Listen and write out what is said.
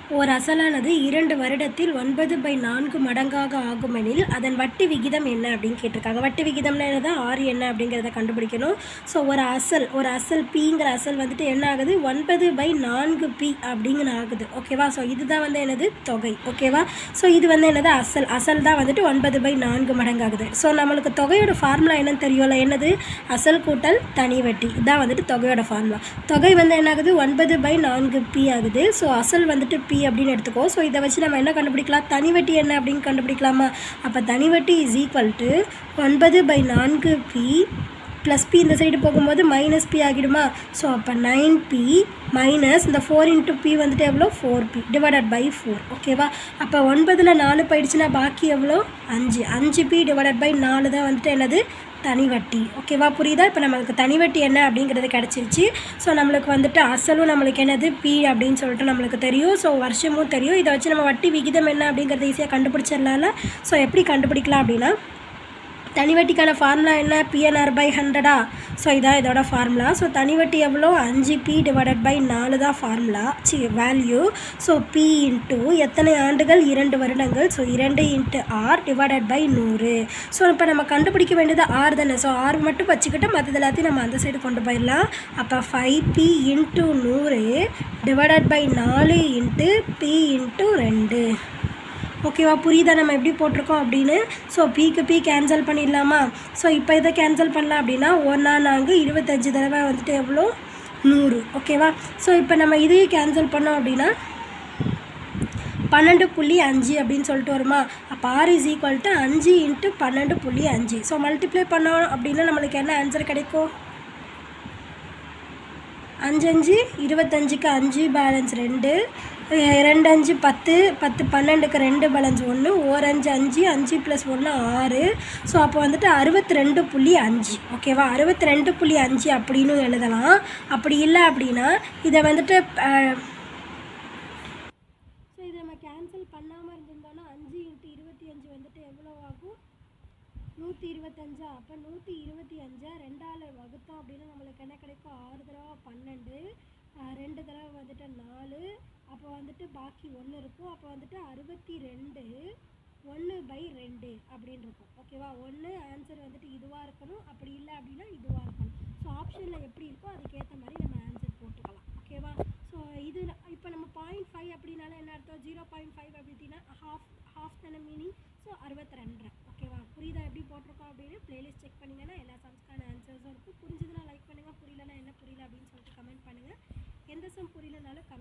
ஓர் அசலானது இரண்டு வருடத்தில் ஒன்பது பை நான்கு மடங்காக ஆகுமெனில் அதன் வட்டி விகிதம் என்ன அப்படின்னு கேட்டிருக்காங்க வட்டி விகிதம்னா என்னது ஆறு என்ன அப்படிங்கிறத கண்டுபிடிக்கணும் ஸோ ஒரு அசல் ஒரு அசல் பிங்கிற அசல் வந்துட்டு என்ன ஆகுது ஒன்பது பை நான்கு பி அப்படிங்கிற ஆகுது ஓகேவா ஸோ இதுதான் வந்து என்னது தொகை ஓகேவா ஸோ இது வந்து என்னது அசல் அசல் தான் வந்துட்டு ஒன்பது பை நான்கு மடங்காகுது ஸோ நம்மளுக்கு தொகையோட ஃபார்முலா என்னன்னு தெரியும்ல என்னது அசல் கூட்டல் தனி வட்டி இதான் வந்துட்டு தொகையோட ஃபார்முலா தொகை வந்து என்ன ஆகுது ஒன்பது பை நான்கு பி ஆகுது ஸோ அசல் வந்துட்டு பி அப்படின்னு எடுத்துக்கோ ஸோ இதை வச்சு நம்ம என்ன கண்டுபிடிக்கலாம் தனி வட்டி என்ன அப்படின்னு கண்டுபிடிக்கலாமா அப்போ தனி வட்டி இஸ் ஈக்குவல் டு ஒன்பது பை நான்கு பி ப்ளஸ் பி இந்த சைடு போகும்போது மைனஸ் பி ஆகிடுமா ஸோ அப்போ நைன் பி மைனஸ் இந்த ஃபோர் இன்ட்டு பி வந்துட்டு எவ்வளோ four P divided by four ஓகேவா அப்போ ஒன்பதில் நாலு போயிடுச்சுன்னா பாக்கி எவ்வளோ அஞ்சு அஞ்சு பி டிவைடட் பை நாலு தான் வந்துட்டு என்னது தனி வட்டி ஓகேவா புரியுதா இப்போ நம்மளுக்கு தனி வட்டி என்ன அப்படிங்கிறது கிடச்சிருச்சு ஸோ நம்மளுக்கு வந்துட்டு அசலும் நம்மளுக்கு என்னது பி அப்படின்னு சொல்லிட்டு நம்மளுக்கு தெரியும் ஸோ வருஷமும் தெரியும் இதை வச்சு நம்ம வட்டி விகிதம் என்ன அப்படிங்கிறத ஈஸியாக கண்டுபிடிச்சிடலாம்ல ஸோ எப்படி கண்டுபிடிக்கலாம் அப்படின்னா தனி வட்டிக்கான ஃபார்முலா என்ன பிஎன்ஆர் பை ஹண்ட்ரடா ஸோ இதான் இதோட ஃபார்முலா ஸோ தனி வட்டி எவ்வளோ அஞ்சு பி டிவைடட் பை நாலு தான் formula C value so P into எத்தனை ஆண்டுகள் இரண்டு வருடங்கள் ஸோ இரண்டு இன்ட்டு ஆர் டிவைடட் பை நூறு ஸோ இப்போ நம்ம கண்டுபிடிக்க வேண்டியது ஆர் தானே ஸோ ஆர் மட்டும் வச்சுக்கிட்டு மற்றது எல்லாத்தையும் நம்ம அந்த சைடு கொண்டு போயிடலாம் அப்போ ஃபைவ் பி இன்ட்டு நூறு டிவைடட் பை நாலு இன்ட்டு பி இன்ட்டு ரெண்டு ஓகேவா புரியுதா நம்ம எப்படி போட்டிருக்கோம் அப்படின்னு ஸோ பிக்கு பி கேன்சல் பண்ணிடலாமா ஸோ இப்போ இதை கேன்சல் பண்ணலாம் அப்படின்னா ஒன்றா நாங்கள் இருபத்தஞ்சி தடவை வந்துட்டு எவ்வளோ நூறு ஓகேவா ஸோ இப்போ நம்ம இதையும் கேன்சல் பண்ணோம் அப்படின்னா பன்னெண்டு புள்ளி அஞ்சு அப்படின்னு சொல்லிட்டு வருமா அப்போ ஆர் இஸ் ஈக்குவல் டு அஞ்சு இன்ட்டு பன்னெண்டு புள்ளி அஞ்சு ஸோ மல்டிப்ளை பண்ணோம் அப்படின்னா நம்மளுக்கு என்ன ஆன்சர் கிடைக்கும் அஞ்சு அஞ்சு இருபத்தஞ்சுக்கு அஞ்சு பேலன்ஸ் ரெண்டு அஹ் ரெண்டு அஞ்சு பத்து பத்து பன்னெண்டுக்கு ரெண்டு பேலன்ஸ் ஒன்று ஓர் அஞ்சு அஞ்சு அஞ்சு ப்ளஸ் ஒன்று ஆறு ஸோ அப்போ வந்துட்டு அறுபத்தி ரெண்டு புள்ளி அஞ்சு ஓகேவா அறுபத்தி ரெண்டு புள்ளி அஞ்சு அப்படின்னு எழுதலாம் அப்படி இல்லை அப்படின்னா இதை வந்துட்டு ஸோ இதை நம்ம கேன்சல் பண்ணாமல் இருந்திருந்தோம்னா அஞ்சு இன்ட்டு இருபத்தி அஞ்சு வந்துட்டு எவ்வளோ ஆகும் நூற்றி இருபத்தஞ்சா அப்போ நூற்றி இருபத்தி அஞ்சா ரெண்டால் வகுத்தோம் அப்படின்னா நம்மளுக்கு என்ன கிடைக்கும் ஆறு தடவை பன்னெண்டு ஆஹ் ரெண்டு தடவை வந்துட்டு நாலு அப்போ வந்துட்டு பாக்கி ஒன்று இருக்கும் அப்போ வந்துட்டு அறுபத்தி ரெண்டு ஒன்று பை ரெண்டு அப்படின்னு இருக்கும் ஓகேவா ஒன்று ஆன்சர் வந்துட்டு இதுவாக இருக்கணும் அப்படி இல்லை அப்படின்னா இதுவாக இருக்கணும் ஸோ ஆப்ஷனில் எப்படி இருக்கோ அதுக்கேற்ற மாதிரி நம்ம ஆன்சர் போட்டுக்கலாம் ஓகேவா ஸோ இது இப்போ நம்ம பாயிண்ட் ஃபைவ் அப்படின்னால என்ன அர்த்தம் ஜீரோ பாயிண்ட் ஃபைவ் அப்படின்னா ஹாஃப் ஹாஃப் தானே மீனிங் ஸோ அறுபத்தி ரெண்டரை ஓகேவா புரியுதா எப்படி போட்டிருக்கோம் அப்படின்னு பிளேலிஸ்ட் செக் பண்ணிங்கன்னா எல்லா சம்ஸ்க்கான ஆன்சர்ஸும் இருக்கும் புரிஞ்சதுன்னா லைக் பண்ணுங்கள் புரியலன்னா என்ன புரியல அப்படின்னு சொல்லிட்டு கமெண்ட் பண்ணுங்கள் எந்த சம் புரியலனாலும்